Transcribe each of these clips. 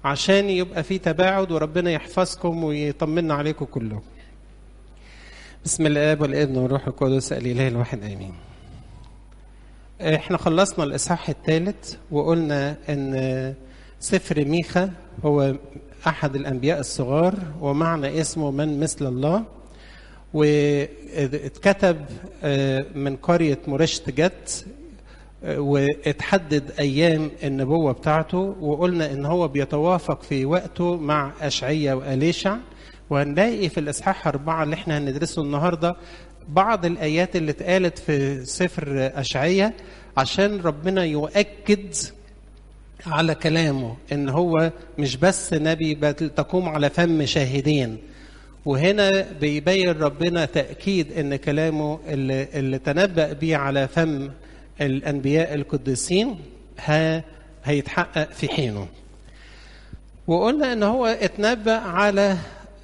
عشان يبقى في تباعد وربنا يحفظكم ويطمنا عليكم كلهم بسم الاب والابن والروح القدس الاله الواحد امين احنا خلصنا الاصحاح الثالث وقلنا ان سفر ميخا هو احد الانبياء الصغار ومعنى اسمه من مثل الله واتكتب من قريه مرشت جت واتحدد ايام النبوه بتاعته وقلنا ان هو بيتوافق في وقته مع اشعيا واليشع وهنلاقي في الاصحاح اربعه اللي احنا هندرسه النهارده بعض الايات اللي اتقالت في سفر اشعيا عشان ربنا يؤكد على كلامه ان هو مش بس نبي بل تقوم على فم شاهدين وهنا بيبين ربنا تاكيد ان كلامه اللي, اللي تنبأ به على فم الانبياء القديسين ها هيتحقق في حينه وقلنا ان هو اتنبأ على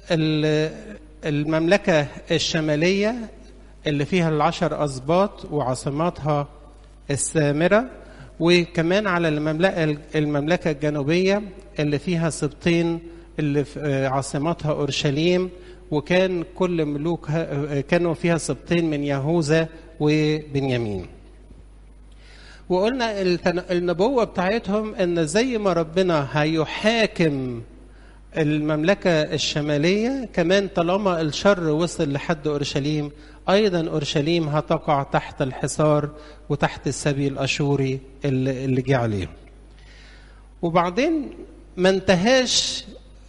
المملكة الشمالية اللي فيها العشر أسباط وعاصماتها السامرة وكمان على المملكة المملكة الجنوبية اللي فيها سبطين اللي في عاصمتها أورشليم وكان كل ملوكها كانوا فيها سبطين من يهوذا وبنيامين وقلنا النبوة بتاعتهم ان زي ما ربنا هيحاكم المملكة الشمالية كمان طالما الشر وصل لحد أورشليم أيضا أورشليم هتقع تحت الحصار وتحت السبي الأشوري اللي, اللي جه عليهم وبعدين ما انتهاش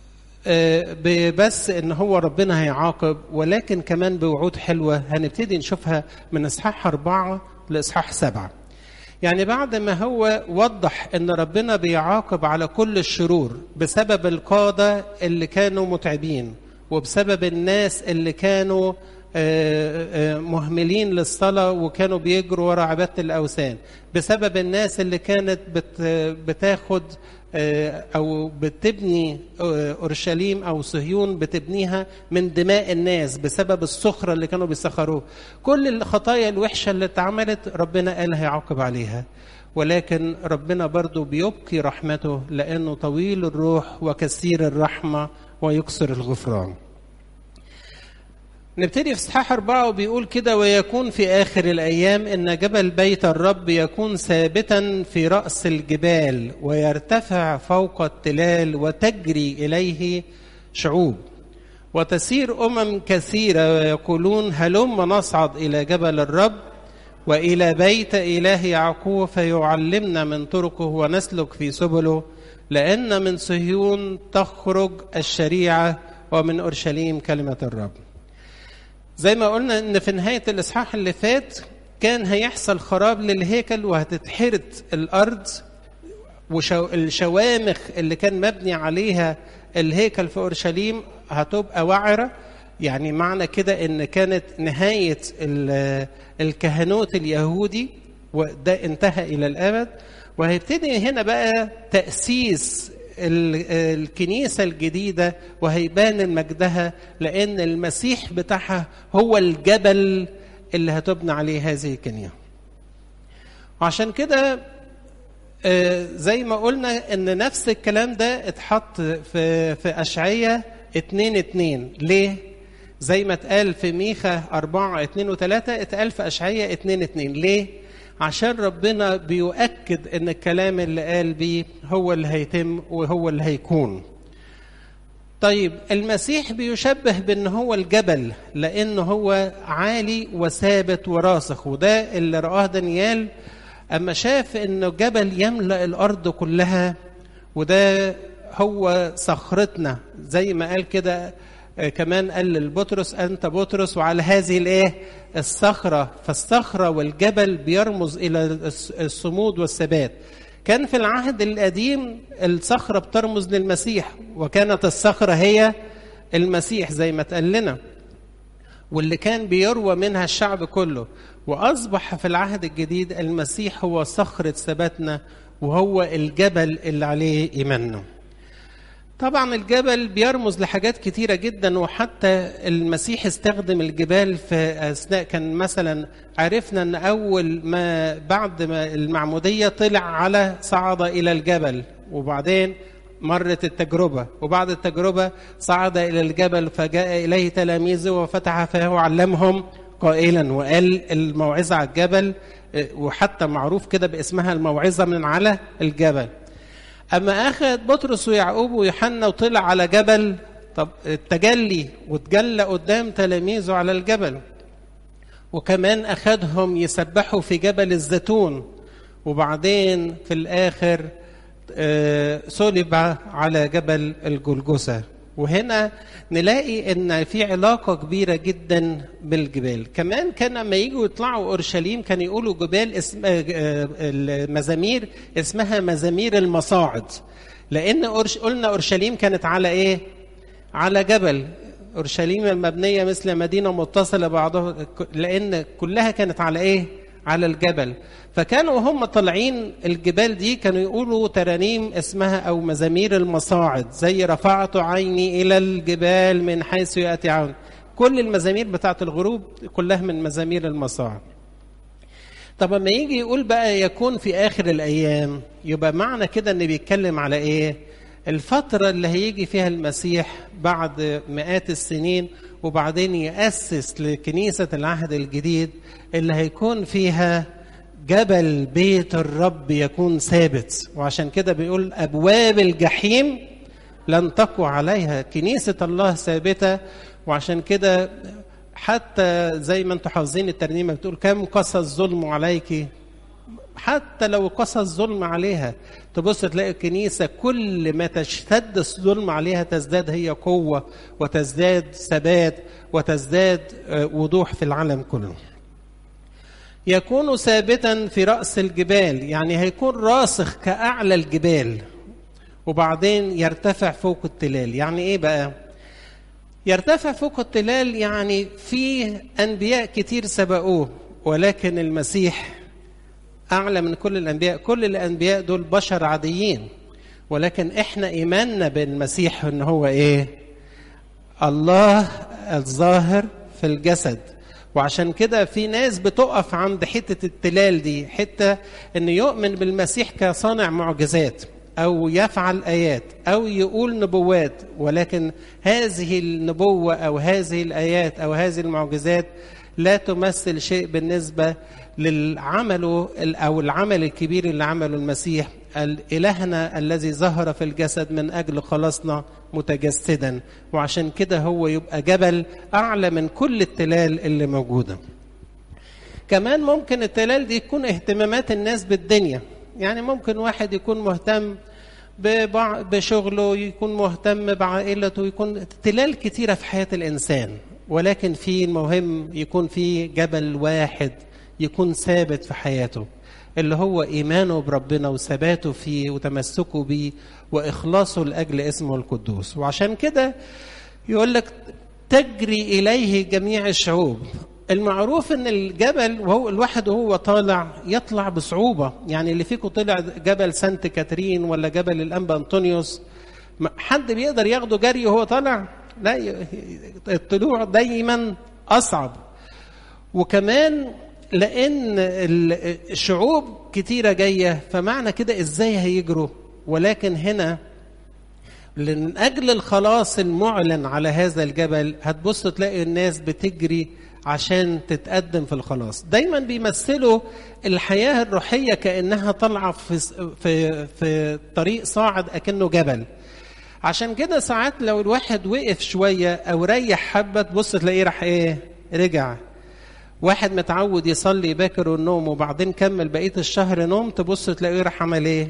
بس ان هو ربنا هيعاقب ولكن كمان بوعود حلوه هنبتدي نشوفها من اصحاح اربعه لاصحاح سبعه. يعني بعد ما هو وضح ان ربنا بيعاقب على كل الشرور بسبب القاده اللي كانوا متعبين وبسبب الناس اللي كانوا مهملين للصلاه وكانوا بيجروا ورا عباده الاوثان بسبب الناس اللي كانت بتاخد او بتبني اورشليم او صهيون بتبنيها من دماء الناس بسبب السخره اللي كانوا بيسخروه كل الخطايا الوحشه اللي اتعملت ربنا قال هيعاقب عليها ولكن ربنا برضو بيبقي رحمته لانه طويل الروح وكثير الرحمه ويكسر الغفران نبتدي في اصحاح أربعة وبيقول كده ويكون في آخر الأيام إن جبل بيت الرب يكون ثابتا في رأس الجبال ويرتفع فوق التلال وتجري إليه شعوب وتسير أمم كثيرة ويقولون هلم نصعد إلى جبل الرب وإلى بيت إله يعقوب فيعلمنا من طرقه ونسلك في سبله لأن من صهيون تخرج الشريعة ومن أورشليم كلمة الرب زي ما قلنا ان في نهايه الاصحاح اللي فات كان هيحصل خراب للهيكل وهتتحرت الارض والشوامخ اللي كان مبني عليها الهيكل في اورشليم هتبقى وعره يعني معنى كده ان كانت نهايه الكهنوت اليهودي وده انتهى الى الابد وهيبتدي هنا بقى تاسيس الكنيسة الجديدة وهيبان مجدها لأن المسيح بتاعها هو الجبل اللي هتبنى عليه هذه الكنيسة وعشان كده زي ما قلنا ان نفس الكلام ده اتحط في في اشعياء اتنين اتنين ليه؟ زي ما اتقال في ميخا أربعة اتنين وتلاتة اتقال في أشعياء اتنين اتنين ليه؟ عشان ربنا بيؤكد ان الكلام اللي قال بيه هو اللي هيتم وهو اللي هيكون طيب المسيح بيشبه بان هو الجبل لان هو عالي وثابت وراسخ وده اللي رآه دانيال اما شاف انه جبل يملأ الارض كلها وده هو صخرتنا زي ما قال كده كمان قال لبطرس انت بطرس وعلى هذه الايه الصخره فالصخره والجبل بيرمز الى الصمود والثبات كان في العهد القديم الصخره بترمز للمسيح وكانت الصخره هي المسيح زي ما اتقال لنا واللي كان بيروى منها الشعب كله واصبح في العهد الجديد المسيح هو صخره ثباتنا وهو الجبل اللي عليه ايماننا طبعا الجبل بيرمز لحاجات كتيرة جدا وحتى المسيح استخدم الجبال في أثناء كان مثلا عرفنا أن أول ما بعد ما المعمودية طلع على صعد إلى الجبل وبعدين مرت التجربة وبعد التجربة صعد إلى الجبل فجاء إليه تلاميذه وفتح فاه وعلمهم قائلا وقال الموعظة على الجبل وحتى معروف كده باسمها الموعظة من على الجبل أما أخذ بطرس ويعقوب ويوحنا وطلع على جبل طب التجلي وتجلى قدام تلاميذه على الجبل وكمان أخذهم يسبحوا في جبل الزيتون وبعدين في الآخر صلب على جبل الجلجثة وهنا نلاقي ان في علاقه كبيره جدا بالجبال كمان كان لما يجوا يطلعوا اورشليم كانوا يقولوا جبال اسم المزامير اسمها مزامير المصاعد لان أورش قلنا اورشليم كانت على ايه على جبل اورشليم المبنيه مثل مدينه متصله بعضها لان كلها كانت على ايه على الجبل فكانوا هم طالعين الجبال دي كانوا يقولوا ترانيم اسمها او مزامير المصاعد زي رفعت عيني الى الجبال من حيث ياتي عون كل المزامير بتاعت الغروب كلها من مزامير المصاعد طب لما يجي يقول بقى يكون في اخر الايام يبقى معنى كده ان بيتكلم على ايه الفترة اللي هيجي فيها المسيح بعد مئات السنين وبعدين يأسس لكنيسة العهد الجديد اللي هيكون فيها جبل بيت الرب يكون ثابت وعشان كده بيقول أبواب الجحيم لن تقوى عليها كنيسة الله ثابتة وعشان كده حتى زي ما انتم حافظين الترنيمة بتقول كم قسى الظلم عليك حتى لو قسى الظلم عليها تبص تلاقي الكنيسة كل ما تشتد الظلم عليها تزداد هي قوة وتزداد ثبات وتزداد وضوح في العالم كله يكون ثابتا في رأس الجبال يعني هيكون راسخ كأعلى الجبال وبعدين يرتفع فوق التلال يعني ايه بقى يرتفع فوق التلال يعني في أنبياء كتير سبقوه ولكن المسيح أعلى من كل الأنبياء كل الأنبياء دول بشر عاديين ولكن إحنا إيماننا بالمسيح إن هو إيه الله الظاهر في الجسد وعشان كده في ناس بتقف عند حتة التلال دي حتة إن يؤمن بالمسيح كصانع معجزات أو يفعل آيات أو يقول نبوات ولكن هذه النبوة أو هذه الآيات أو هذه المعجزات لا تمثل شيء بالنسبة للعمل او العمل الكبير اللي عمله المسيح الهنا الذي ظهر في الجسد من اجل خلاصنا متجسدا وعشان كده هو يبقى جبل اعلى من كل التلال اللي موجوده كمان ممكن التلال دي يكون اهتمامات الناس بالدنيا يعني ممكن واحد يكون مهتم بشغله يكون مهتم بعائلته يكون تلال كتيره في حياه الانسان ولكن في المهم يكون في جبل واحد يكون ثابت في حياته اللي هو ايمانه بربنا وثباته فيه وتمسكه بيه واخلاصه لاجل اسمه القدوس وعشان كده يقول لك تجري اليه جميع الشعوب المعروف ان الجبل وهو الواحد وهو طالع يطلع بصعوبه يعني اللي فيكم طلع جبل سانت كاترين ولا جبل الانبا انطونيوس حد بيقدر ياخده جري وهو طالع لا الطلوع دايما اصعب وكمان لان الشعوب كتيره جايه فمعنى كده ازاي هيجروا ولكن هنا من اجل الخلاص المعلن على هذا الجبل هتبص تلاقي الناس بتجري عشان تتقدم في الخلاص دايما بيمثلوا الحياه الروحيه كانها طالعه في في في طريق صاعد اكنه جبل عشان كده ساعات لو الواحد وقف شويه او ريح حبه تبص تلاقيه راح ايه رجع واحد متعود يصلي باكر النوم وبعدين كمل بقيه الشهر نوم تبص تلاقيه راح عمل ايه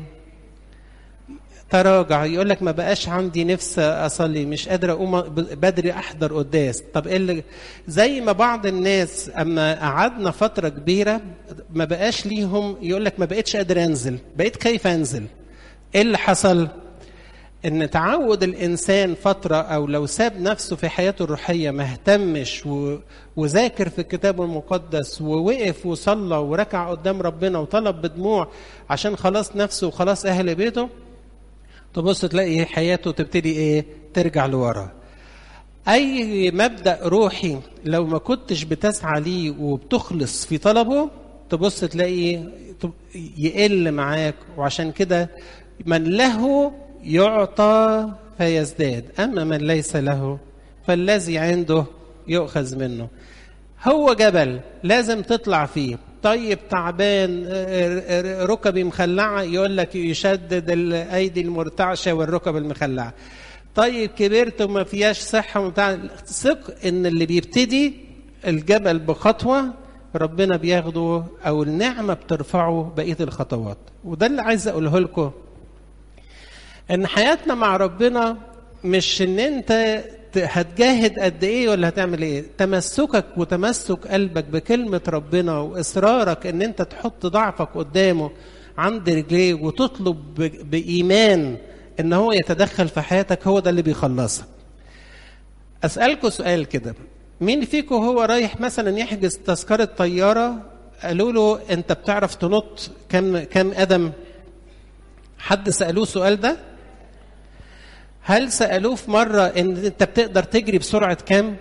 تراجع يقول لك ما بقاش عندي نفس اصلي مش قادر اقوم بدري احضر قداس طب ايه اللي زي ما بعض الناس اما قعدنا فتره كبيره ما بقاش ليهم يقول لك ما بقتش قادر انزل بقيت خايف انزل ايه اللي حصل ان تعود الانسان فتره او لو ساب نفسه في حياته الروحيه ما اهتمش و... وذاكر في الكتاب المقدس ووقف وصلى وركع قدام ربنا وطلب بدموع عشان خلاص نفسه وخلاص اهل بيته تبص تلاقي حياته تبتدي ايه ترجع لورا اي مبدا روحي لو ما كنتش بتسعى ليه وبتخلص في طلبه تبص تلاقي يقل معاك وعشان كده من له يعطى فيزداد اما من ليس له فالذي عنده يؤخذ منه هو جبل لازم تطلع فيه طيب تعبان ركبي مخلعه يقول لك يشدد الايدي المرتعشه والركب المخلعه طيب كبرت وما فيهاش صحه وبتاع ثق ان اللي بيبتدي الجبل بخطوه ربنا بياخده او النعمه بترفعه بقيه الخطوات وده اللي عايز اقوله لكم ان حياتنا مع ربنا مش ان انت هتجاهد قد ايه ولا هتعمل ايه تمسكك وتمسك قلبك بكلمه ربنا واصرارك ان انت تحط ضعفك قدامه عند رجليه وتطلب بايمان ان هو يتدخل في حياتك هو ده اللي بيخلصك اسالكم سؤال كده مين فيكم هو رايح مثلا يحجز تذكره طياره قالوا له انت بتعرف تنط كم كم قدم حد سالوه السؤال ده هل سالوه في مره ان انت بتقدر تجري بسرعه كام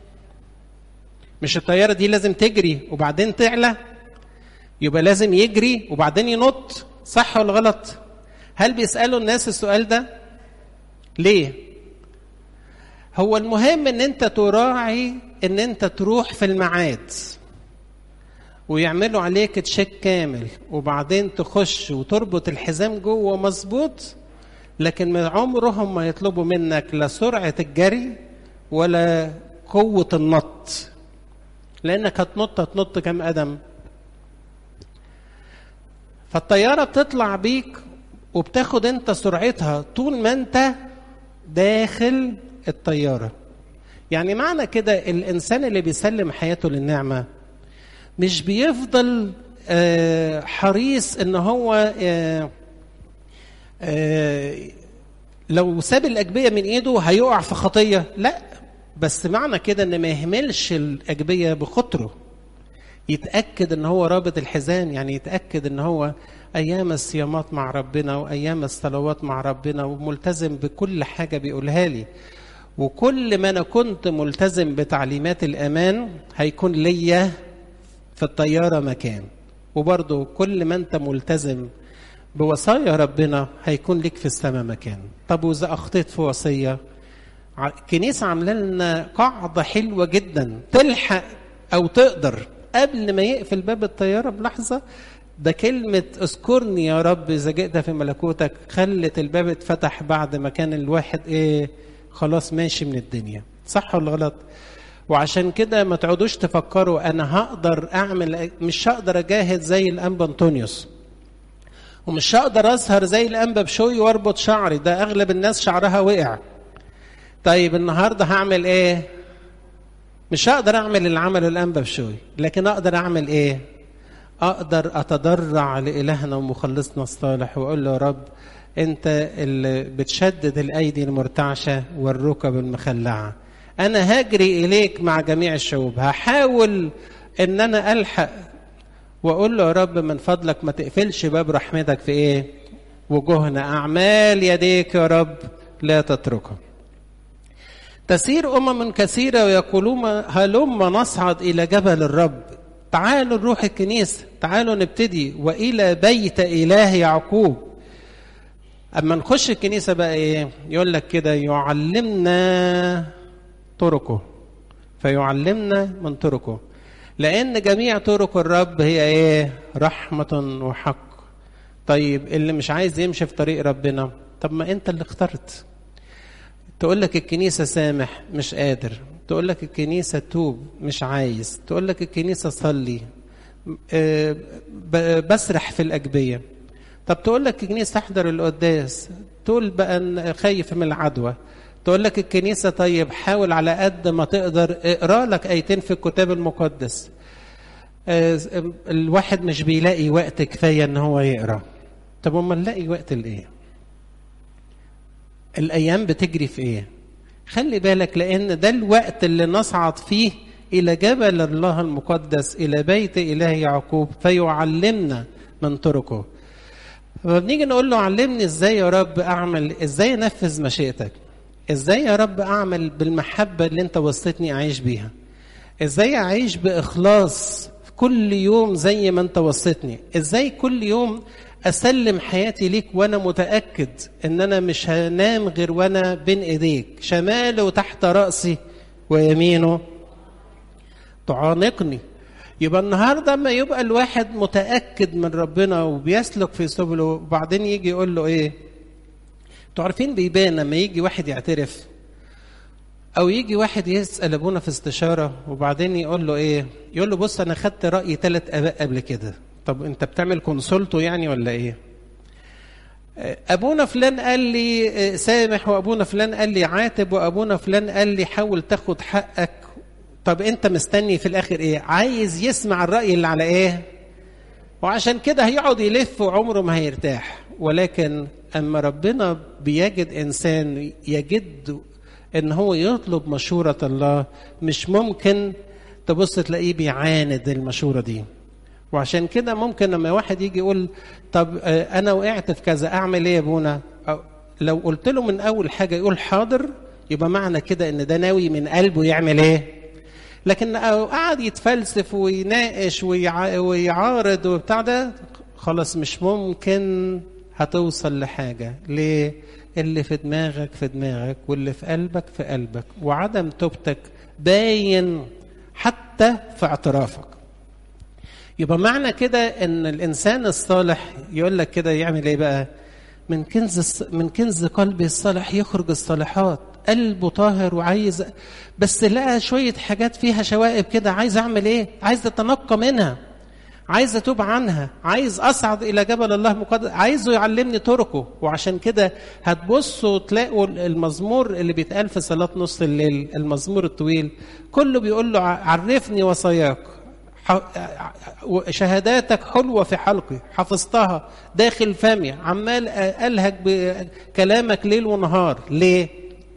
مش الطياره دي لازم تجري وبعدين تعلى يبقى لازم يجري وبعدين ينط صح ولا غلط هل بيسالوا الناس السؤال ده ليه هو المهم ان انت تراعي ان انت تروح في الميعاد ويعملوا عليك تشيك كامل وبعدين تخش وتربط الحزام جوه مظبوط لكن من عمرهم ما يطلبوا منك لا سرعة الجري ولا قوة النط لأنك هتنط هتنط كم قدم فالطيارة بتطلع بيك وبتاخد انت سرعتها طول ما انت داخل الطيارة يعني معنى كده الإنسان اللي بيسلم حياته للنعمة مش بيفضل حريص ان هو لو ساب الأجبية من إيده هيقع في خطية لا بس معنى كده ان ما يهملش الأجبية بخطره يتأكد ان هو رابط الحزام يعني يتأكد ان هو أيام الصيامات مع ربنا وأيام الصلوات مع ربنا وملتزم بكل حاجة بيقولها لي وكل ما أنا كنت ملتزم بتعليمات الأمان هيكون ليا في الطيارة مكان وبرضه كل ما أنت ملتزم بوصايا ربنا هيكون لك في السماء مكان طب وإذا أخطيت في وصية الكنيسة عاملة لنا قاعدة حلوة جدا تلحق أو تقدر قبل ما يقفل باب الطيارة بلحظة ده كلمة اذكرني يا رب إذا جئت في ملكوتك خلت الباب اتفتح بعد ما كان الواحد إيه خلاص ماشي من الدنيا صح ولا غلط؟ وعشان كده ما تقعدوش تفكروا أنا هقدر أعمل مش هقدر أجاهد زي الأنبا أنطونيوس ومش هقدر أسهر زي الأنبا بشوي وأربط شعري ده أغلب الناس شعرها وقع طيب النهاردة هعمل إيه؟ مش هقدر أعمل اللي عمله الأنبا بشوي لكن أقدر أعمل إيه؟ اقدر اتضرع لالهنا ومخلصنا الصالح واقول له يا رب انت اللي بتشدد الايدي المرتعشه والركب المخلعه انا هجري اليك مع جميع الشعوب هحاول ان انا الحق واقول له يا رب من فضلك ما تقفلش باب رحمتك في ايه وجوهنا اعمال يديك يا رب لا تتركها تسير امم كثيره ويقولون هلم نصعد الى جبل الرب تعالوا نروح الكنيسة تعالوا نبتدي وإلى بيت إله يعقوب أما نخش الكنيسة بقى إيه يقول لك كده يعلمنا طرقه فيعلمنا من طرقه لأن جميع طرق الرب هي إيه رحمة وحق طيب اللي مش عايز يمشي في طريق ربنا طب ما أنت اللي اخترت تقول لك الكنيسة سامح مش قادر تقول لك الكنيسة توب مش عايز تقول لك الكنيسة صلي أه بسرح في الأجبية طب تقول لك الكنيسة تحضر القداس تقول بقى خايف من العدوى تقول لك الكنيسة طيب حاول على قد ما تقدر اقرا لك آيتين في الكتاب المقدس أه الواحد مش بيلاقي وقت كفاية ان هو يقرا طب امال نلاقي وقت لايه الايام بتجري في ايه خلي بالك لان ده الوقت اللي نصعد فيه الى جبل الله المقدس الى بيت اله يعقوب فيعلمنا من طرقه فبنيجي نقول له علمني ازاي يا رب اعمل ازاي انفذ مشيئتك ازاي يا رب اعمل بالمحبه اللي انت وصيتني اعيش بيها ازاي اعيش باخلاص كل يوم زي ما انت وصيتني ازاي كل يوم اسلم حياتي ليك وانا متاكد ان انا مش هنام غير وانا بين ايديك شماله تحت راسي ويمينه تعانقني يبقى النهارده اما يبقى الواحد متاكد من ربنا وبيسلك في سبله وبعدين يجي يقول له ايه انتوا عارفين بيبان لما يجي واحد يعترف او يجي واحد يسال ابونا في استشاره وبعدين يقول له ايه يقول له بص انا خدت راي ثلاث اباء قبل كده طب انت بتعمل كونسولتو يعني ولا ايه ابونا فلان قال لي سامح وابونا فلان قال لي عاتب وابونا فلان قال لي حاول تاخد حقك طب انت مستني في الاخر ايه عايز يسمع الراي اللي على ايه وعشان كده هيقعد يلف وعمره ما هيرتاح ولكن اما ربنا بيجد انسان يجد ان هو يطلب مشوره الله مش ممكن تبص تلاقيه بيعاند المشوره دي وعشان كده ممكن لما واحد يجي يقول طب انا وقعت في كذا اعمل ايه يا ابونا لو قلت له من اول حاجه يقول حاضر يبقى معنى كده ان ده ناوي من قلبه يعمل ايه لكن قعد يتفلسف ويناقش ويعارض وبتاع ده خلاص مش ممكن هتوصل لحاجة ليه؟ اللي في دماغك في دماغك واللي في قلبك في قلبك وعدم توبتك باين حتى في اعترافك يبقى معنى كده ان الانسان الصالح يقول لك كده يعمل ايه بقى من كنز من كنز قلبي الصالح يخرج الصالحات قلبه طاهر وعايز بس لقى شويه حاجات فيها شوائب كده عايز اعمل ايه عايز اتنقى منها عايز اتوب عنها عايز اصعد الى جبل الله مقدس عايزه يعلمني طرقه وعشان كده هتبصوا تلاقوا المزمور اللي بيتقال في صلاه نص الليل المزمور الطويل كله بيقول له عرفني وصاياك شهاداتك حلوه في حلقي حفظتها داخل فمي عمال الهج بكلامك ليل ونهار ليه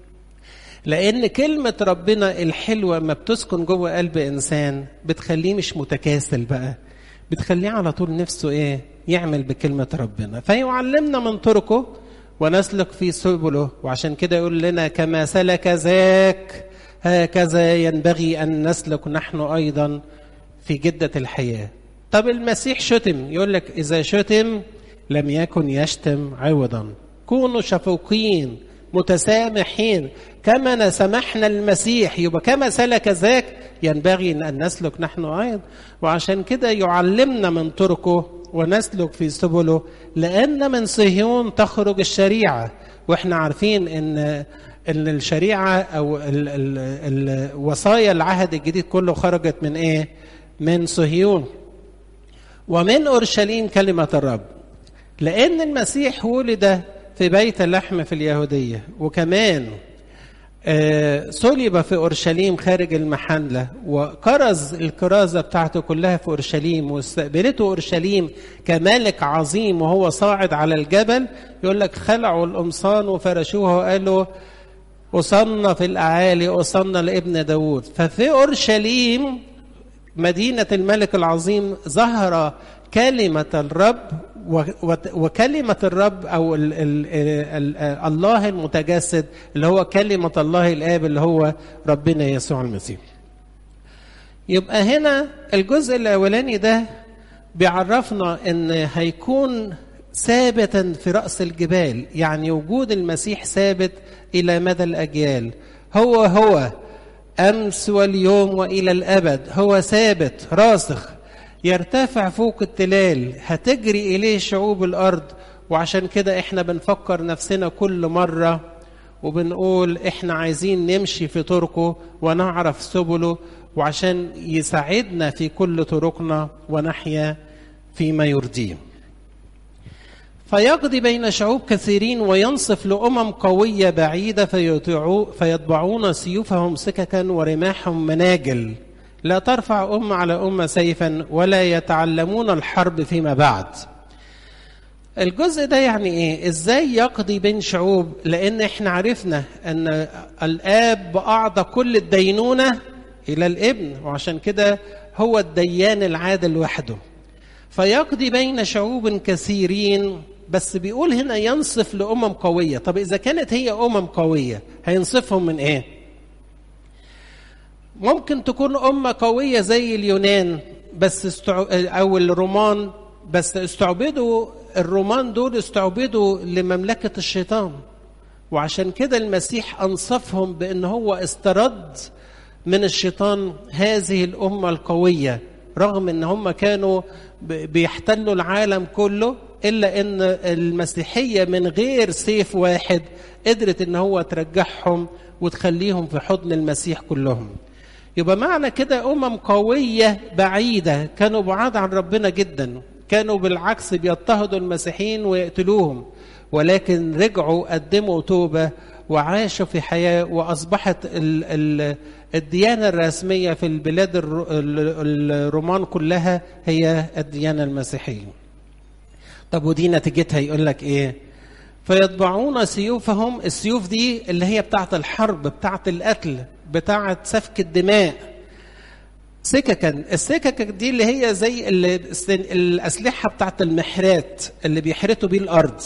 لان كلمه ربنا الحلوه ما بتسكن جوه قلب انسان بتخليه مش متكاسل بقى بتخليه على طول نفسه ايه يعمل بكلمه ربنا فيعلمنا من طرقه ونسلك في سبله وعشان كده يقول لنا كما سلك ذاك هكذا ينبغي ان نسلك نحن ايضا في جدة الحياة طب المسيح شتم يقول لك إذا شتم لم يكن يشتم عوضا كونوا شفوقين متسامحين كما سمحنا المسيح يبقى كما سلك ذاك ينبغي أن نسلك نحن أيضا وعشان كده يعلمنا من طرقه ونسلك في سبله لأن من صهيون تخرج الشريعة وإحنا عارفين إن ان الشريعه او ال ال ال وصايا العهد الجديد كله خرجت من ايه؟ من صهيون ومن اورشليم كلمه الرب لان المسيح ولد في بيت اللحم في اليهوديه وكمان آه صلب في اورشليم خارج المحله وكرز الكرازه بتاعته كلها في اورشليم واستقبلته اورشليم كملك عظيم وهو صاعد على الجبل يقول لك خلعوا القمصان وفرشوها وقالوا أصلنا في الأعالي أصلنا لابن داود ففي أورشليم مدينة الملك العظيم ظهر كلمة الرب وكلمة الرب أو ال ال ال الله المتجسد اللي هو كلمة الله الآب اللي هو ربنا يسوع المسيح يبقى هنا الجزء الأولاني ده بيعرفنا أن هيكون ثابتا في رأس الجبال يعني وجود المسيح ثابت إلى مدى الأجيال هو هو أمس واليوم وإلى الأبد هو ثابت راسخ يرتفع فوق التلال هتجري إليه شعوب الأرض وعشان كده إحنا بنفكر نفسنا كل مرة وبنقول إحنا عايزين نمشي في طرقه ونعرف سبله وعشان يساعدنا في كل طرقنا ونحيا فيما يرضيه فيقضي بين شعوب كثيرين وينصف لأمم قوية بعيدة فيطبعون سيوفهم سككا ورماحهم مناجل لا ترفع أمة على أمة سيفا ولا يتعلمون الحرب فيما بعد الجزء ده يعني ايه ازاي يقضي بين شعوب لان احنا عرفنا ان الاب اعطى كل الدينونه الى الابن وعشان كده هو الديان العادل وحده فيقضي بين شعوب كثيرين بس بيقول هنا ينصف لأمم قوية طب إذا كانت هي أمم قوية هينصفهم من إيه ممكن تكون أمة قوية زي اليونان بس استع... أو الرومان بس استعبدوا الرومان دول استعبدوا لمملكة الشيطان وعشان كده المسيح أنصفهم بأن هو استرد من الشيطان هذه الأمة القوية رغم أن هم كانوا بيحتلوا العالم كله إلا أن المسيحية من غير سيف واحد قدرت أن هو ترجعهم وتخليهم في حضن المسيح كلهم يبقى معنى كده أمم قوية بعيدة كانوا بعاد عن ربنا جدا كانوا بالعكس بيضطهدوا المسيحيين ويقتلوهم ولكن رجعوا قدموا توبة وعاشوا في حياة وأصبحت ال ال الديانة الرسمية في البلاد الرومان كلها هي الديانة المسيحية طب ودي نتيجتها يقول لك إيه فيطبعون سيوفهم السيوف دي اللي هي بتاعت الحرب بتاعت القتل بتاعت سفك الدماء سككا السكك دي اللي هي زي الأسلحة بتاعت المحرات اللي بيحرتوا بيه الأرض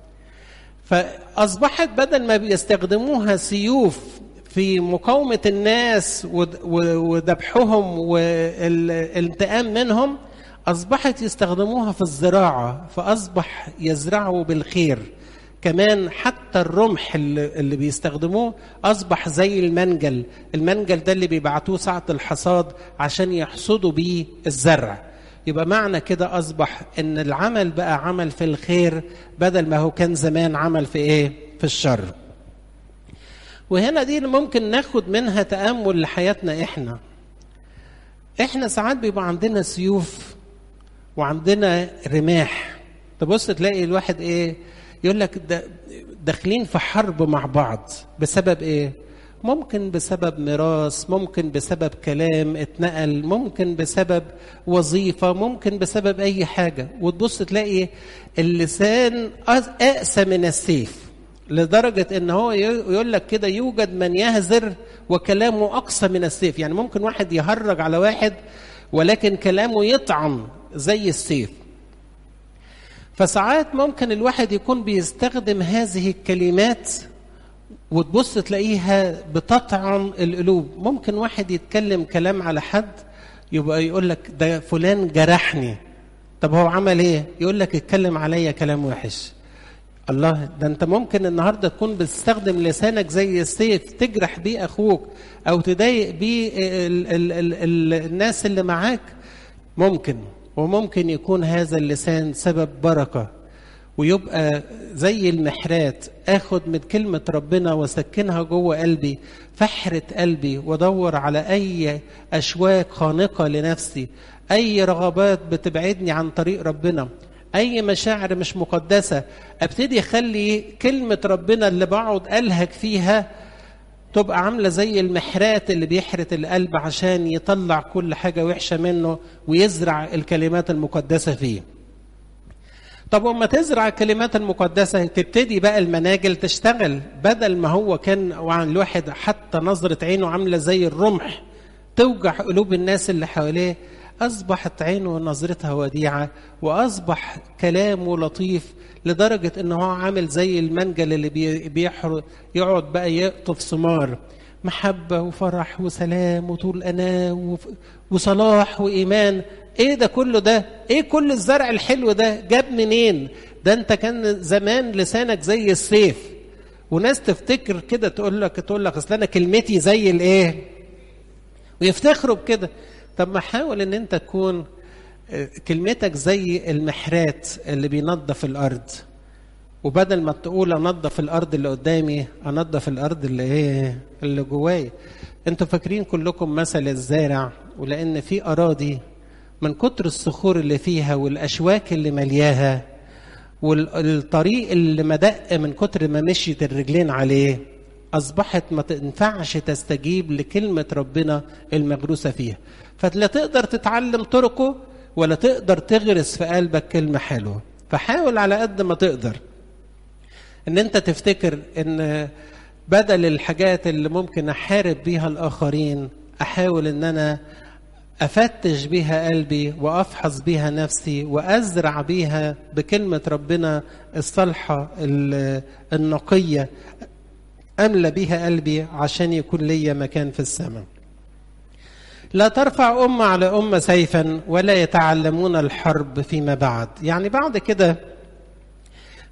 فأصبحت بدل ما بيستخدموها سيوف في مقاومة الناس وذبحهم والانتقام منهم أصبحت يستخدموها في الزراعة فأصبح يزرعوا بالخير كمان حتى الرمح اللي بيستخدموه أصبح زي المنجل المنجل ده اللي بيبعتوه ساعة الحصاد عشان يحصدوا بيه الزرع يبقى معنى كده أصبح إن العمل بقى عمل في الخير بدل ما هو كان زمان عمل في إيه؟ في الشر. وهنا دي اللي ممكن ناخد منها تأمل لحياتنا إحنا. إحنا ساعات بيبقى عندنا سيوف وعندنا رماح. تبص تلاقي الواحد إيه؟ يقول لك داخلين في حرب مع بعض بسبب إيه؟ ممكن بسبب ميراث ممكن بسبب كلام اتنقل ممكن بسبب وظيفة ممكن بسبب أي حاجة وتبص تلاقي اللسان أقسى من السيف لدرجة إن هو يقول لك كده يوجد من يهزر وكلامه أقسى من السيف يعني ممكن واحد يهرج على واحد ولكن كلامه يطعن زي السيف فساعات ممكن الواحد يكون بيستخدم هذه الكلمات وتبص تلاقيها بتطعن القلوب ممكن واحد يتكلم كلام على حد يبقى يقول لك ده فلان جرحني طب هو عمل ايه يقول لك اتكلم عليا كلام وحش الله ده انت ممكن النهارده تكون بتستخدم لسانك زي السيف تجرح بيه اخوك او تضايق بيه ال ال ال ال الناس اللي معاك ممكن وممكن يكون هذا اللسان سبب بركه ويبقى زي المحرات اخد من كلمة ربنا واسكنها جوه قلبي فحرة قلبي وادور على اي اشواك خانقة لنفسي اي رغبات بتبعدني عن طريق ربنا اي مشاعر مش مقدسة ابتدي اخلي كلمة ربنا اللي بقعد الهج فيها تبقى عاملة زي المحرات اللي بيحرت القلب عشان يطلع كل حاجة وحشة منه ويزرع الكلمات المقدسة فيه طب وما تزرع الكلمات المقدسة تبتدي بقى المناجل تشتغل بدل ما هو كان وعن الواحد حتى نظرة عينه عاملة زي الرمح توجع قلوب الناس اللي حواليه أصبحت عينه ونظرتها وديعة وأصبح كلامه لطيف لدرجة إنه هو عامل زي المنجل اللي بيحر يقعد بقى يقطف ثمار محبة وفرح وسلام وطول أناة وصلاح وإيمان ايه ده كله ده ايه كل الزرع الحلو ده جاب منين ده انت كان زمان لسانك زي السيف وناس تفتكر كده تقول لك تقول لك اصل انا كلمتي زي الايه ويفتخروا بكده طب ما حاول ان انت تكون كلمتك زي المحرات اللي بينظف الارض وبدل ما تقول انظف الارض اللي قدامي انظف الارض اللي ايه اللي جوايا انتوا فاكرين كلكم مثل الزارع ولان في اراضي من كتر الصخور اللي فيها والاشواك اللي ملياها والطريق اللي مدق من كتر ما مشيت الرجلين عليه اصبحت ما تنفعش تستجيب لكلمه ربنا المغروسه فيها فلا تقدر تتعلم طرقه ولا تقدر تغرس في قلبك كلمه حلوه فحاول على قد ما تقدر ان انت تفتكر ان بدل الحاجات اللي ممكن احارب بيها الاخرين احاول ان انا افتش بيها قلبي وافحص بيها نفسي وازرع بيها بكلمه ربنا الصالحه النقيه املى بيها قلبي عشان يكون ليا مكان في السماء لا ترفع أمة على أمة سيفا ولا يتعلمون الحرب فيما بعد يعني بعد كده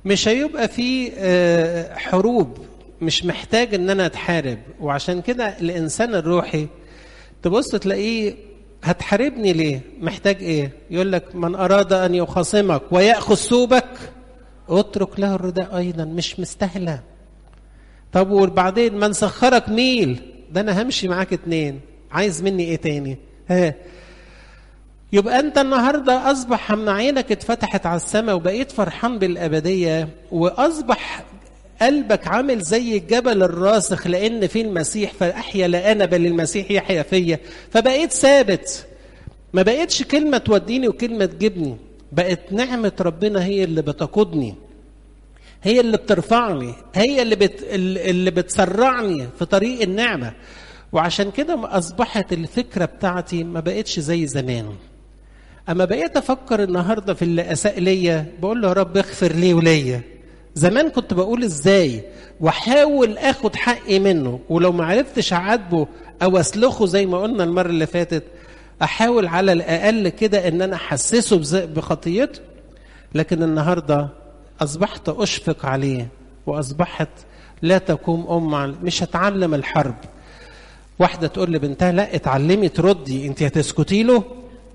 مش هيبقى في آه، حروب مش محتاج ان انا اتحارب وعشان كده الانسان الروحي تبص تلاقيه هتحاربني ليه محتاج ايه يقول لك من اراد ان يخاصمك وياخذ ثوبك اترك له الرداء ايضا مش مستاهله طب وبعدين من سخرك ميل ده انا همشي معاك اتنين عايز مني ايه تاني ها يبقى انت النهارده اصبح هم عينك اتفتحت على السماء وبقيت فرحان بالابديه واصبح قلبك عامل زي الجبل الراسخ لان في المسيح فاحيا لا انا بل المسيح يحيا فيا فبقيت ثابت ما بقتش كلمه توديني وكلمه تجيبني بقت نعمه ربنا هي اللي بتقودني هي اللي بترفعني هي اللي بت... اللي بتسرعني في طريق النعمه وعشان كده اصبحت الفكره بتاعتي ما بقتش زي زمان اما بقيت افكر النهارده في اللي اساء ليا بقول له يا رب اغفر لي وليا زمان كنت بقول ازاي واحاول اخد حقي منه ولو ما عرفتش اعاتبه او اسلخه زي ما قلنا المره اللي فاتت احاول على الاقل كده ان انا احسسه بز- بخطيته لكن النهارده اصبحت اشفق عليه واصبحت لا تقوم ام على- مش هتعلم الحرب واحده تقول لبنتها لا اتعلمي تردي انت هتسكتي له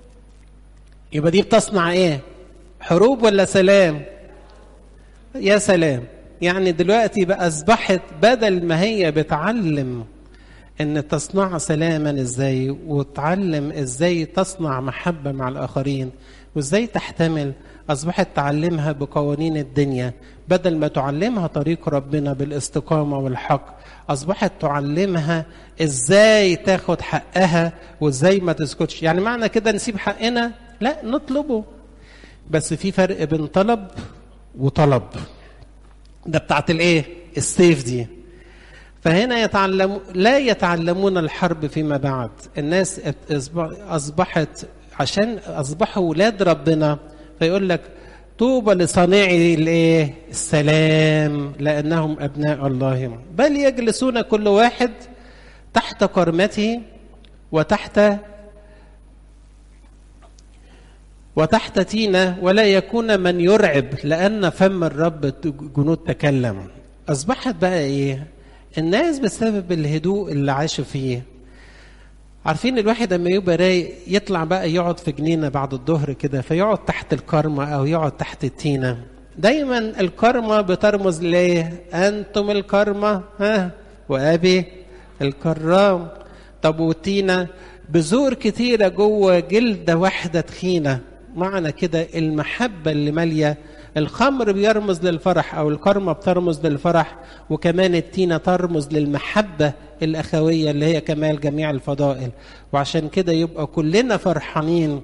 يبقى دي بتصنع ايه حروب ولا سلام يا سلام يعني دلوقتي بقى اصبحت بدل ما هي بتعلم ان تصنع سلاما ازاي وتعلم ازاي تصنع محبه مع الاخرين وازاي تحتمل اصبحت تعلمها بقوانين الدنيا بدل ما تعلمها طريق ربنا بالاستقامه والحق اصبحت تعلمها ازاي تاخد حقها وازاي ما تسكتش يعني معنى كده نسيب حقنا لا نطلبه بس في فرق بين طلب وطلب ده بتاعت الايه السيف دي فهنا يتعلم لا يتعلمون الحرب فيما بعد الناس اصبحت عشان اصبحوا ولاد ربنا فيقول لك طوبى لصانعي الايه السلام لانهم ابناء الله بل يجلسون كل واحد تحت كرمته وتحت وتحت تينة ولا يكون من يرعب لأن فم الرب جنود تكلم أصبحت بقى إيه الناس بسبب الهدوء اللي عاشوا فيه عارفين الواحد لما يبقى رايق يطلع بقى يقعد في جنينة بعد الظهر كده فيقعد تحت الكرمة أو يقعد تحت التينة دايما الكرمة بترمز ليه أنتم الكرمة ها وأبي الكرام طب والتينة بذور كتيرة جوه جلدة واحدة تخينة معنى كده المحبة اللي مالية الخمر بيرمز للفرح أو الكرمة بترمز للفرح وكمان التينة ترمز للمحبة الأخوية اللي هي كمال جميع الفضائل وعشان كده يبقى كلنا فرحانين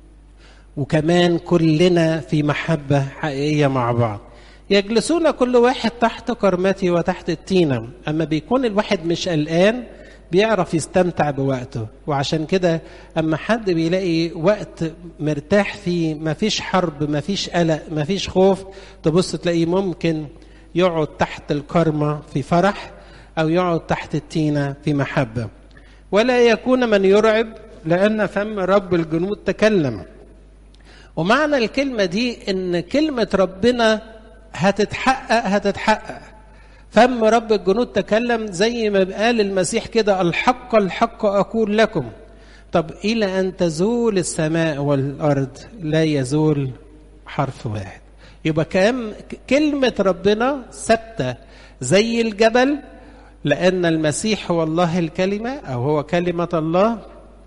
وكمان كلنا في محبة حقيقية مع بعض يجلسون كل واحد تحت كرمته وتحت التينة أما بيكون الواحد مش قلقان بيعرف يستمتع بوقته وعشان كده اما حد بيلاقي وقت مرتاح فيه ما فيش حرب ما فيش قلق ما فيش خوف تبص تلاقيه ممكن يقعد تحت الكرمة في فرح أو يقعد تحت التينة في محبة ولا يكون من يرعب لأن فم رب الجنود تكلم ومعنى الكلمة دي إن كلمة ربنا هتتحقق هتتحقق فم رب الجنود تكلم زي ما قال المسيح كده الحق الحق أقول لكم طب إلى أن تزول السماء والأرض لا يزول حرف واحد يبقى كم كلمة ربنا ثابتة زي الجبل لأن المسيح هو الله الكلمة أو هو كلمة الله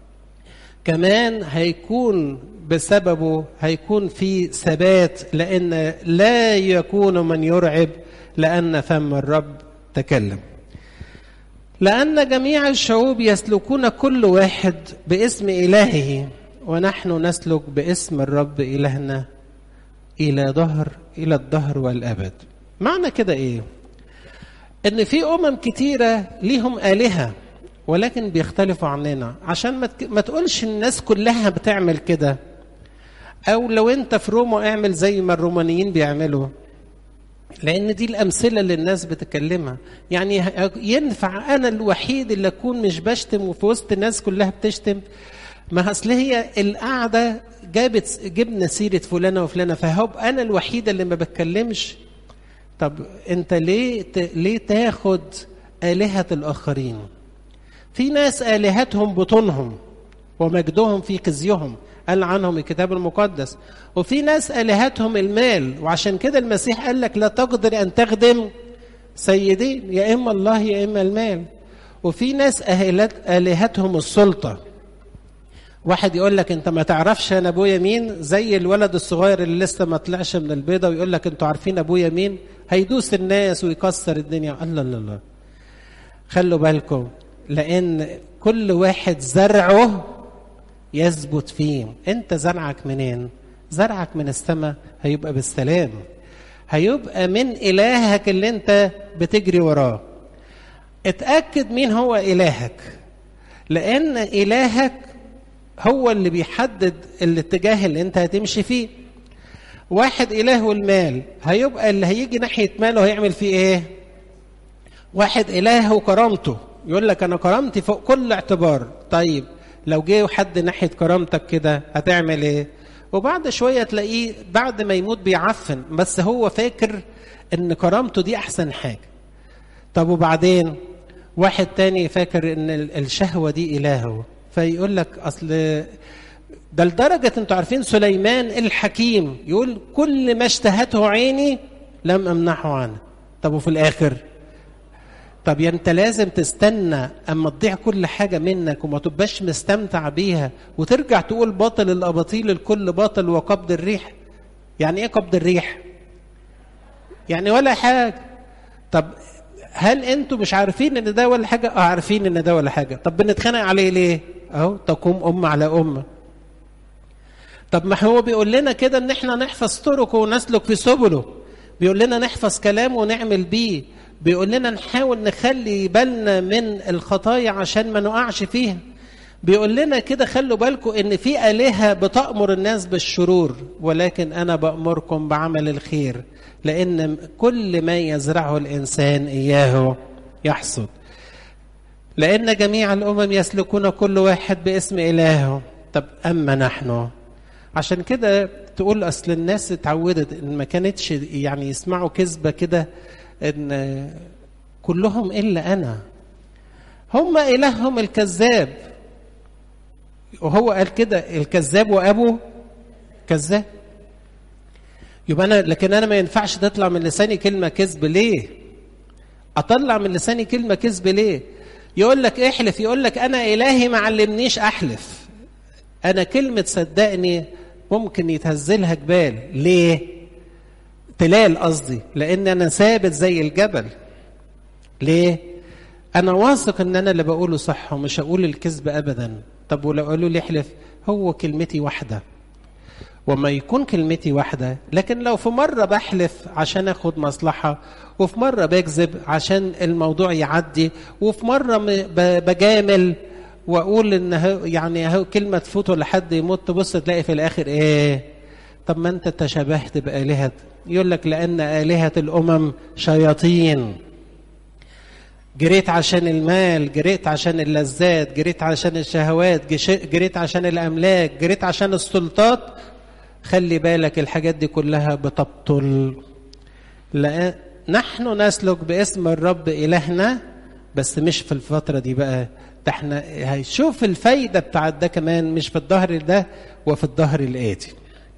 كمان هيكون بسببه هيكون في ثبات لأن لا يكون من يرعب لأن فم الرب تكلم لأن جميع الشعوب يسلكون كل واحد باسم إلهه ونحن نسلك باسم الرب إلهنا إلى ظهر إلى الدهر والأبد معنى كده إيه إن في أمم كتيرة ليهم آلهة ولكن بيختلفوا عننا عشان ما, تك... ما تقولش الناس كلها بتعمل كده أو لو أنت في روما اعمل زي ما الرومانيين بيعملوا لان دي الامثله اللي الناس بتكلمها يعني ينفع انا الوحيد اللي اكون مش بشتم وفي وسط الناس كلها بتشتم ما اصل هي القعده جابت جبنا سيره فلانه وفلانه فهب انا الوحيده اللي ما بتكلمش طب انت ليه ت... ليه تاخد آلهة الآخرين في ناس آلهتهم بطونهم ومجدهم في خزيهم قال عنهم الكتاب المقدس وفي ناس آلهتهم المال وعشان كده المسيح قال لك لا تقدر أن تخدم سيدين يا إما الله يا إما المال وفي ناس آلهتهم السلطة واحد يقول لك انت ما تعرفش انا ابويا مين زي الولد الصغير اللي لسه ما طلعش من البيضه ويقول لك انتوا عارفين ابويا مين هيدوس الناس ويكسر الدنيا الله الله الله خلوا بالكم لان كل واحد زرعه يثبت فيه انت زرعك منين زرعك من السماء هيبقى بالسلام هيبقى من الهك اللي انت بتجري وراه اتاكد مين هو الهك لان الهك هو اللي بيحدد الاتجاه اللي انت هتمشي فيه واحد اله المال هيبقى اللي هيجي ناحيه ماله هيعمل فيه ايه واحد اله كرامته يقول لك انا كرامتي فوق كل اعتبار طيب لو جه حد ناحيه كرامتك كده هتعمل ايه وبعد شويه تلاقيه بعد ما يموت بيعفن بس هو فاكر ان كرامته دي احسن حاجه طب وبعدين واحد تاني فاكر ان الشهوه دي الهه فيقول لك اصل ده لدرجه انتوا عارفين سليمان الحكيم يقول كل ما اشتهته عيني لم امنحه عنه طب وفي الاخر طب يعني انت لازم تستنى اما تضيع كل حاجه منك وما تبقاش مستمتع بيها وترجع تقول باطل الاباطيل الكل باطل وقبض الريح يعني ايه قبض الريح يعني ولا حاجه طب هل انتوا مش عارفين ان ده ولا حاجه اه عارفين ان ده ولا حاجه طب بنتخانق عليه ليه اهو تقوم ام على ام طب ما هو بيقول لنا كده ان احنا نحفظ طرقه ونسلك في سبله بيقول لنا نحفظ كلامه ونعمل بيه بيقول لنا نحاول نخلي بالنا من الخطايا عشان ما نقعش فيها بيقول لنا كده خلوا بالكم ان في الهه بتامر الناس بالشرور ولكن انا بامركم بعمل الخير لان كل ما يزرعه الانسان اياه يحصد لان جميع الامم يسلكون كل واحد باسم الهه طب اما نحن عشان كده تقول اصل الناس اتعودت ان ما كانتش يعني يسمعوا كذبه كده ان كلهم الا انا هم الههم الكذاب وهو قال كده الكذاب وابوه كذاب يبقى انا لكن انا ما ينفعش تطلع من لساني كلمه كذب ليه اطلع من لساني كلمه كذب ليه يقول لك احلف يقول لك انا الهي ما علمنيش احلف انا كلمه صدقني ممكن يتهزلها جبال ليه تلال قصدي لان انا ثابت زي الجبل ليه انا واثق ان انا اللي بقوله صح ومش هقول الكذب ابدا طب ولو قالوا لي احلف هو كلمتي واحده وما يكون كلمتي واحدة لكن لو في مرة بحلف عشان أخد مصلحة وفي مرة بكذب عشان الموضوع يعدي وفي مرة بجامل وأقول إن يعني هو كلمة تفوت ولا حد يموت تبص تلاقي في الآخر إيه طب ما أنت تشابهت بآلهة يقول لك لأن آلهة الأمم شياطين جريت عشان المال جريت عشان اللذات جريت عشان الشهوات جريت عشان الأملاك جريت عشان السلطات خلي بالك الحاجات دي كلها بتبطل لأ نحن نسلك باسم الرب إلهنا بس مش في الفترة دي بقى ده احنا هيشوف الفايدة بتاعت ده كمان مش في الظهر ده وفي الظهر الآتي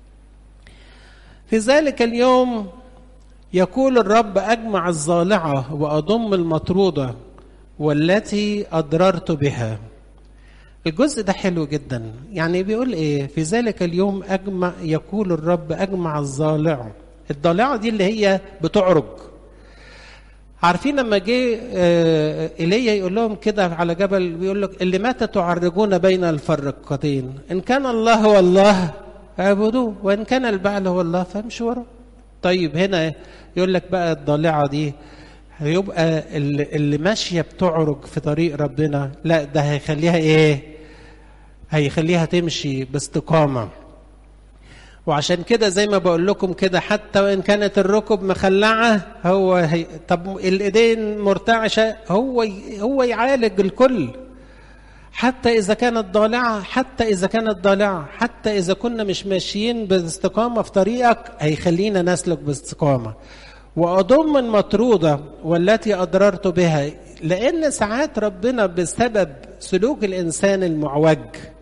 في ذلك اليوم يقول الرب أجمع الظالعة وأضم المطرودة والتي أضررت بها الجزء ده حلو جدا يعني بيقول ايه في ذلك اليوم اجمع يقول الرب اجمع الضالع الضالعه دي اللي هي بتعرج عارفين لما جه ايليا يقول لهم كده على جبل بيقول لك اللي مات تعرجون بين الفرقتين ان كان الله هو الله اعبدوه وان كان البعل هو الله فامشوا وراه طيب هنا يقول لك بقى الضالعه دي هيبقى اللي, اللي ماشيه بتعرج في طريق ربنا لا ده هيخليها ايه هيخليها تمشي باستقامه وعشان كده زي ما بقول لكم كده حتى وان كانت الركب مخلعه هو هي طب الايدين مرتعشه هو ي... هو يعالج الكل حتى اذا كانت ضالعه حتى اذا كانت ضالعه حتى اذا كنا مش ماشيين باستقامه في طريقك هيخلينا نسلك باستقامه وأضم المطرودة والتي أضررت بها لأن ساعات ربنا بسبب سلوك الإنسان المعوج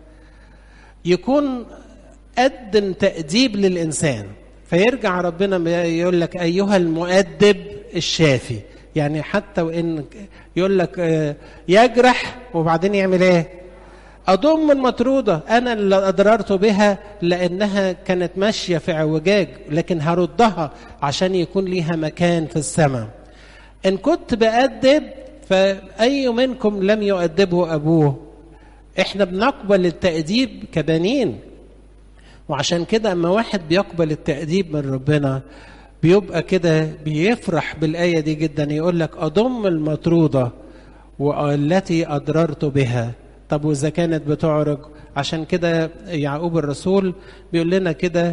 يكون قدم تأديب للإنسان فيرجع ربنا يقول لك أيها المؤدب الشافي يعني حتى وإن يقول لك يجرح وبعدين يعمل إيه أضم المطرودة أنا اللي أضررت بها لأنها كانت ماشية في اعوجاج لكن هردها عشان يكون ليها مكان في السماء إن كنت بأدب فأي منكم لم يؤدبه أبوه إحنا بنقبل التأديب كبنين وعشان كده أما واحد بيقبل التأديب من ربنا بيبقى كده بيفرح بالآية دي جدا يقول لك أضم المطرودة والتي أضررت بها طب وإذا كانت بتعرج عشان كده يعقوب الرسول بيقول لنا كده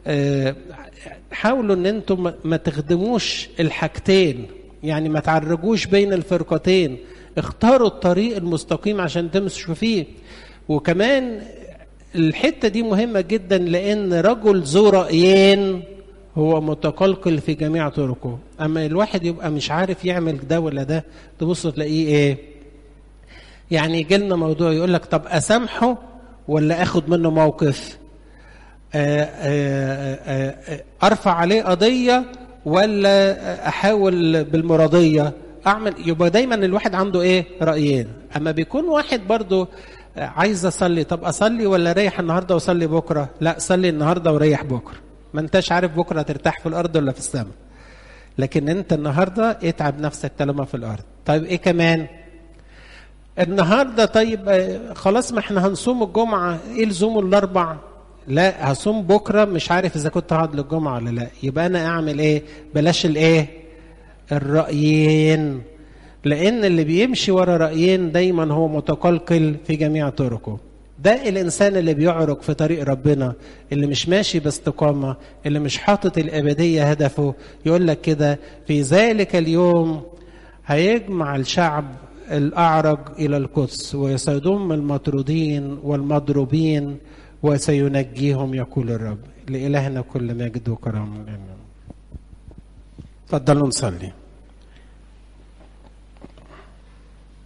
حاولوا ان انتم ما تخدموش الحاجتين يعني ما تعرجوش بين الفرقتين اختاروا الطريق المستقيم عشان تمشوا فيه وكمان الحته دي مهمه جدا لان رجل ذو رايين هو متقلقل في جميع طرقه اما الواحد يبقى مش عارف يعمل ده ولا ده تبص تلاقيه ايه يعني يجي لنا موضوع يقول لك طب اسامحه ولا اخد منه موقف آآ آآ ارفع عليه قضيه ولا احاول بالمرضيه اعمل يبقى دايما الواحد عنده ايه رايين اما بيكون واحد برضه عايز اصلي طب اصلي ولا ريح النهارده واصلي بكره لا صلي النهارده وريح بكره ما انتش عارف بكره ترتاح في الارض ولا في السماء لكن انت النهارده اتعب نفسك طالما في الارض طيب ايه كمان النهارده طيب خلاص ما احنا هنصوم الجمعه ايه لزوم الاربع لا هصوم بكره مش عارف اذا كنت هقعد للجمعه ولا لا يبقى انا اعمل ايه بلاش الايه الرايين لان اللي بيمشي ورا رايين دايما هو متقلقل في جميع طرقه ده الانسان اللي بيعرج في طريق ربنا اللي مش ماشي باستقامه اللي مش حاطط الابديه هدفه يقول لك كده في ذلك اليوم هيجمع الشعب الأعرج إلى القدس وسيضم المطرودين والمضروبين وسينجيهم يقول الرب لإلهنا كل مجد وكرم تفضلوا نصلي